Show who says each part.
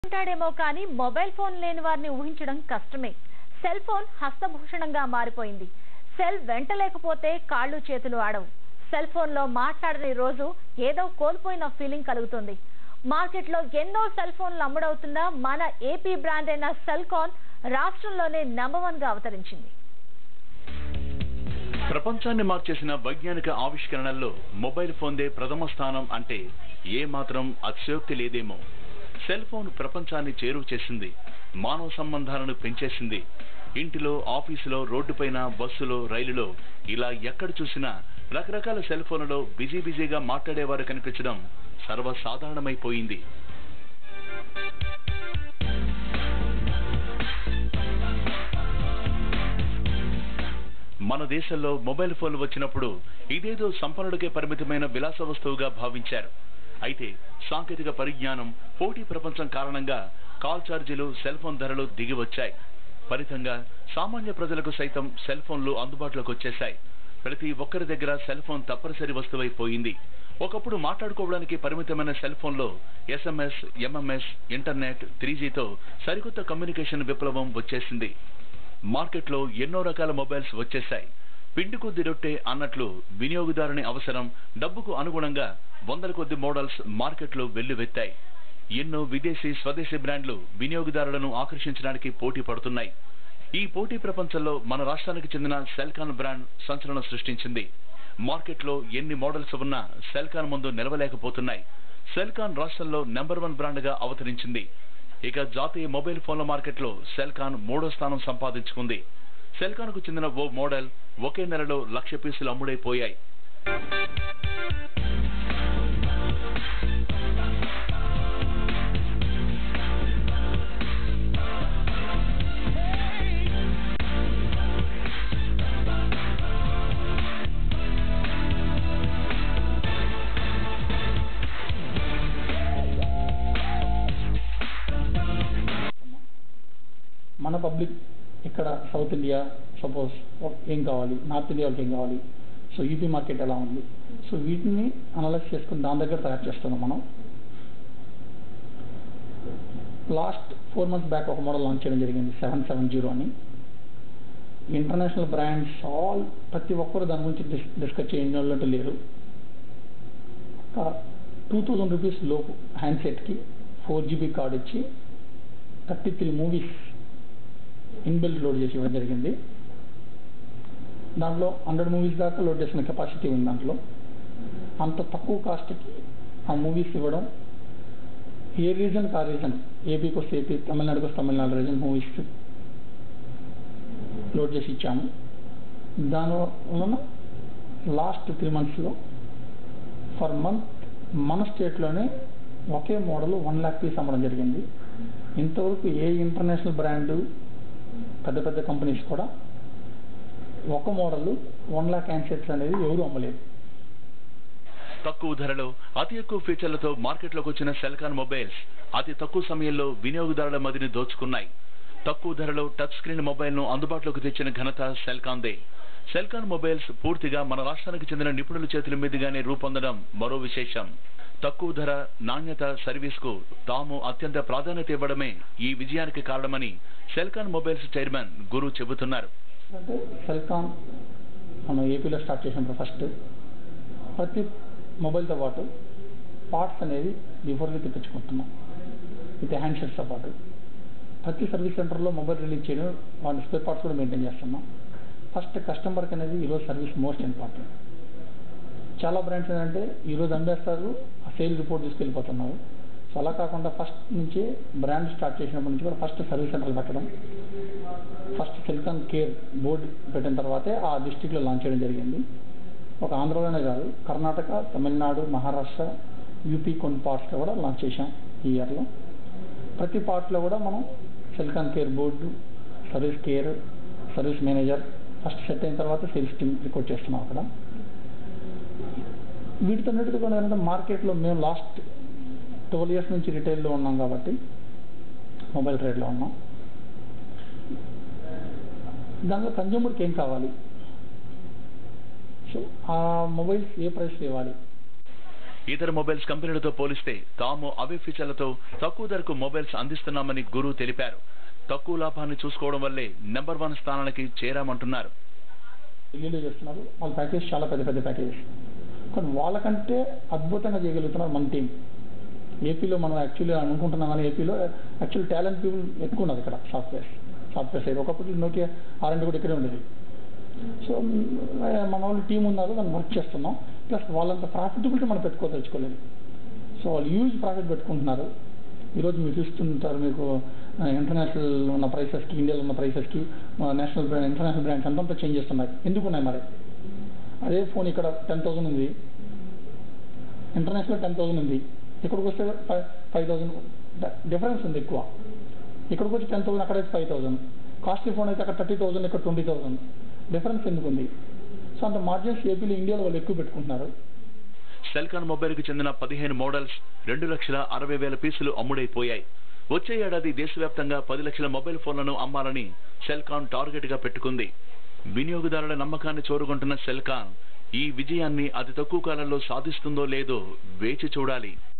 Speaker 1: ఉంటాడేమో కానీ mobile phone లేని వారిని ఊహించడం కష్టమే సెల్ ఫోన్ హస్తభూషణంగా మారిపోయింది సెల్ వెంట లేకపోతే కాళ్ళు చేతులు ఆడవు సెల్ ఫోన్లో మాట్లాడని రోజు ఏదో కోల్పోయిన ఫీలింగ్ కలుగుతుంది మార్కెట్లో ఎన్నో సెల్ ఫోన్లు అమ్ముడవుతున్నా మన ఏపీ బ్రాండ్ అయిన సెల్కాన్ రాష్ట్రంలోనే నెంబర్ వన్ గా అవతరించింది
Speaker 2: ప్రపంచాన్ని మార్చేసిన వైజ్ఞానిక ఆవిష్కరణల్లో మొబైల్ ఫోన్దే ప్రథమ స్థానం అంటే ఏ మాత్రం అతిశయోక్తి లేదేమో సెల్ ఫోన్ ప్రపంచాన్ని చేరువ చేసింది మానవ సంబంధాలను పెంచేసింది ఇంటిలో ఆఫీసులో రోడ్డుపైన బస్సులో రైలులో ఇలా ఎక్కడ చూసినా రకరకాల సెల్ ఫోన్లలో బిజీ బిజీగా మాట్లాడేవారు కనిపించడం సర్వసాధారణమైపోయింది మన దేశంలో మొబైల్ ఫోన్లు వచ్చినప్పుడు ఇదేదో సంపన్నుడికే పరిమితమైన విలాస వస్తువుగా భావించారు అయితే సాంకేతిక పరిజ్ఞానం పోటీ ప్రపంచం కారణంగా కాల్ ఛార్జీలు సెల్ ఫోన్ ధరలు దిగి వచ్చాయి ఫలితంగా సామాన్య ప్రజలకు సైతం సెల్ ఫోన్లు అందుబాటులోకి వచ్చేశాయి ప్రతి ఒక్కరి దగ్గర సెల్ ఫోన్ తప్పనిసరి వస్తువైపోయింది ఒకప్పుడు మాట్లాడుకోవడానికి పరిమితమైన సెల్ ఫోన్లో ఎస్ఎంఎస్ ఎంఎంఎస్ ఇంటర్నెట్ త్రీ జీతో సరికొత్త కమ్యూనికేషన్ విప్లవం వచ్చేసింది మార్కెట్లో ఎన్నో రకాల మొబైల్స్ వచ్చేశాయి పిండి కొద్ది రొట్టె అన్నట్లు వినియోగదారుని అవసరం డబ్బుకు అనుగుణంగా వందల కొద్ది మోడల్స్ మార్కెట్లో వెల్లువెత్తాయి ఎన్నో విదేశీ స్వదేశీ బ్రాండ్లు వినియోగదారులను ఆకర్షించడానికి పోటీ పడుతున్నాయి ఈ పోటీ ప్రపంచంలో మన రాష్ట్రానికి చెందిన సెల్కాన్ బ్రాండ్ సంచలనం సృష్టించింది మార్కెట్లో ఎన్ని మోడల్స్ ఉన్నా సెల్కాన్ ముందు నిలవలేకపోతున్నాయి సెల్కాన్ రాష్ట్రంలో నెంబర్ వన్ బ్రాండ్ గా అవతరించింది ఇక జాతీయ మొబైల్ ఫోన్ల మార్కెట్లో సెల్కాన్ మూడో స్థానం సంపాదించుకుంది సెల్కాన్ కు చెందిన ఓ మోడల్ ఒకే నెలలో లక్ష పీసులు అమ్ముడైపోయాయి
Speaker 3: మన పబ్లిక్ ఇక్కడ సౌత్ ఇండియా సపోజ్ ఏం కావాలి నార్త్ ఇండియా వాళ్ళకి ఏం కావాలి సో యూపీ మార్కెట్ ఎలా ఉంది సో వీటిని అనలైజ్ చేసుకుని దాని దగ్గర తయారు చేస్తున్నాం మనం లాస్ట్ ఫోర్ మంత్స్ బ్యాక్ ఒక మోడల్ లాంచ్ చేయడం జరిగింది సెవెన్ సెవెన్ జీరో అని ఇంటర్నేషనల్ బ్రాండ్స్ ఆల్ ప్రతి ఒక్కరు దాని గురించి డిస్ డిస్కస్ చేయని వాళ్ళంటూ లేరు ఒక టూ థౌజండ్ రూపీస్ లోపు హ్యాండ్సెట్కి ఫోర్ జీబీ కార్డ్ ఇచ్చి thirty three movies inbuilt load చేసి ఇవ్వడం జరిగింది దాంట్లో హండ్రెడ్ మూవీస్ దాకా లోడ్ చేసిన కెపాసిటీ ఉంది దాంట్లో అంత తక్కువ కాస్ట్కి ఆ మూవీస్ ఇవ్వడం ఏ రీజన్కి ఆ రీజన్ ఏపీకి వస్తే ఏపీ తమిళనాడుకి వస్తే తమిళనాడు రీజన్ మూవీస్ లోడ్ చేసి ఇచ్చాము దాని వలన లాస్ట్ త్రీ మంత్స్లో ఫర్ మంత్ మన స్టేట్లోనే ఒకే మోడల్ వన్ ల్యాక్ పీస్ అమ్మడం జరిగింది ఇంతవరకు ఏ ఇంటర్నేషనల్ బ్రాండు పెద్ద పెద్ద కంపెనీస్ కూడా ఒక మోడల్ వన్ ల్యాక్ హ్యాండ్సెట్స్ అనేది ఎవరు అమ్మలేదు
Speaker 2: తక్కువ ధరలో అతి ఎక్కువ ఫీచర్లతో మార్కెట్లోకి వచ్చిన సెల్కాన్ మొబైల్స్ అతి తక్కువ సమయంలో వినియోగదారుల మదిని దోచుకున్నాయి తక్కువ ధరలో టచ్ స్క్రీన్ మొబైల్ ను అందుబాటులోకి తెచ్చిన ఘనత సెల్కాన్దే సెల్కాన్ మొబైల్స్ పూర్తిగా మన రాష్ట్రానికి చెందిన నిపుణుల చేతుల మీదుగానే రూపొందడం మరో విశేషం తక్కువ ధర నాణ్యత సర్వీస్ కు తాము అత్యంత ప్రాధాన్యత ఇవ్వడమే ఈ విజయానికి కారణమని సెల్కాన్ మొబైల్స్ చైర్మన్ గురు చెబుతున్నారు
Speaker 3: అంటే సెల్కాన్ మనం ఏపీలో స్టార్ట్ చేసినప్పుడు ఫస్ట్ ప్రతి మొబైల్తో పాటు పార్ట్స్ అనేది బిఫోర్గా తెప్పించుకుంటున్నాం విత్ హ్యాండ్సెట్స్తో పాటు ప్రతి సర్వీస్ సెంటర్లో మొబైల్ రిలీజ్ చేయడం వాళ్ళ స్పేర్ పార్ట్స్ కూడా మెయింటైన్ చేస్తున్నాం ఫస్ట్ కస్టమర్కి అనేది ఈరోజు సర్వీస్ మోస్ట్ ఇంపార్టెంట్ చాలా బ్రాండ్స్ ఏంటంటే ఈరోజు అందేస్తారు ఆ సేల్ రిపోర్ట్ తీసుకెళ్ళిపోతున్నారు సో అలా కాకుండా ఫస్ట్ నుంచి బ్రాండ్ స్టార్ట్ చేసినప్పటి నుంచి కూడా ఫస్ట్ సర్వీస్ సెంటర్లు పెట్టడం ఫస్ట్ సెల్కాన్ కేర్ బోర్డు పెట్టిన తర్వాతే ఆ డిస్టిక్లో లాంచ్ చేయడం జరిగింది ఒక ఆంధ్రలోనే కాదు కర్ణాటక తమిళనాడు మహారాష్ట్ర యూపీ కొన్ని పార్ట్స్లో కూడా లాంచ్ చేశాం ఈ ఇయర్లో ప్రతి పార్ట్లో కూడా మనం Celkon care board service care service manager first set అయిన తర్వాత సేల్స్ టీమ్ రికార్డ్ చేస్తున్నాం అక్కడ వీటితో కూడా ఏంటంటే మార్కెట్లో మేము లాస్ట్ ట్వెల్వ్ ఇయర్స్ నుంచి రిటైల్లో ఉన్నాం కాబట్టి మొబైల్ ట్రేడ్లో ఉన్నాం దానిలో కన్జ్యూమర్కి ఏం కావాలి సో ఆ మొబైల్స్ ఏ ప్రైస్ ఇవ్వాలి
Speaker 2: ఇతర మొబైల్స్ కంపెనీలతో పోలిస్తే తాము అవే ఫీచర్లతో తక్కువ ధరకు మొబైల్స్ అందిస్తున్నామని గురు తెలిపారు తక్కువ లాభాన్ని చూసుకోవడం వల్లే నెంబర్ వన్ స్థానానికి చేరామంటున్నారు
Speaker 3: ఢిల్లీలో చేస్తున్నారు వాళ్ళ ప్యాకేజ్ చాలా పెద్ద పెద్ద ప్యాకేజెస్ కానీ వాళ్ళకంటే అద్భుతంగా చేయగలుగుతున్నారు మన టీం ఏపీలో మనం యాక్చువల్లీ అనుకుంటున్నాం కానీ ఏపీలో యాక్చువల్ టాలెంట్ పీపుల్ ఎక్కువ ఉన్నది ఇక్కడ సాఫ్ట్వేర్ సాఫ్ట్వేర్ సైడ్ ఒకప్పుడు నోకియా ఆర్ఎండి కూడా ఇక్కడే ఉండేది సో మన వాళ్ళు టీం ఉన్నారు దాన్ని వర్క్ చేస్తున్నాం ప్లస్ వాళ్ళంత ప్రాఫిటబిలిటీ మనం పెట్టుకోదలుచుకోలేదు సో వాళ్ళు హ్యూజ్ ప్రాఫిట్ పెట్టుకుంటున్నారు ఈరోజు మీరు చూస్తుంటారు మీకు ఇంటర్నేషనల్ ఉన్న ప్రైసెస్కి ఇండియాలో ఉన్న ప్రైసెస్కి నేషనల్ బ్రాండ్ ఇంటర్నేషనల్ బ్రాండ్స్ అంతా చేంజ్ చేస్తున్నాయి ఎందుకు ఉన్నాయి మరి అదే ఫోన్ ఇక్కడ టెన్ థౌసండ్ ఉంది ఇంటర్నేషనల్ టెన్ థౌసండ్ ఉంది ఇక్కడికి వస్తే ఫైవ్ ఫైవ్ థౌసండ్ డిఫరెన్స్ ఉంది ఎక్కువ ఇక్కడికి వచ్చి టెన్ థౌసండ్ అక్కడైతే ఫైవ్ థౌసండ్ కాస్ట్లీ ఫోన్ అయితే అక్కడ థర్టీ థౌసండ్ ఇక్కడ ట్వంటీ థౌసండ్ డిఫరెన్స్ ఎందుకు ఉంది సో అంత మార్జిన్స్ ఏపీలో ఇండియాలో వాళ్ళు ఎక్కువ పెట్టుకుంటున్నారు
Speaker 2: సెల్కాన్ మొబైల్ కి చెందిన పదిహేను మోడల్స్ రెండు లక్షల అరవై వేల పీసులు అమ్ముడైపోయాయి వచ్చే ఏడాది దేశవ్యాప్తంగా పది లక్షల మొబైల్ ఫోన్లను అమ్మాలని సెల్కాన్ టార్గెట్ గా పెట్టుకుంది వినియోగదారుల నమ్మకాన్ని చూరుకుంటున్న సెల్కాన్ ఈ విజయాన్ని అతి తక్కువ కాలంలో సాధిస్తుందో లేదో వేచి చూడాలి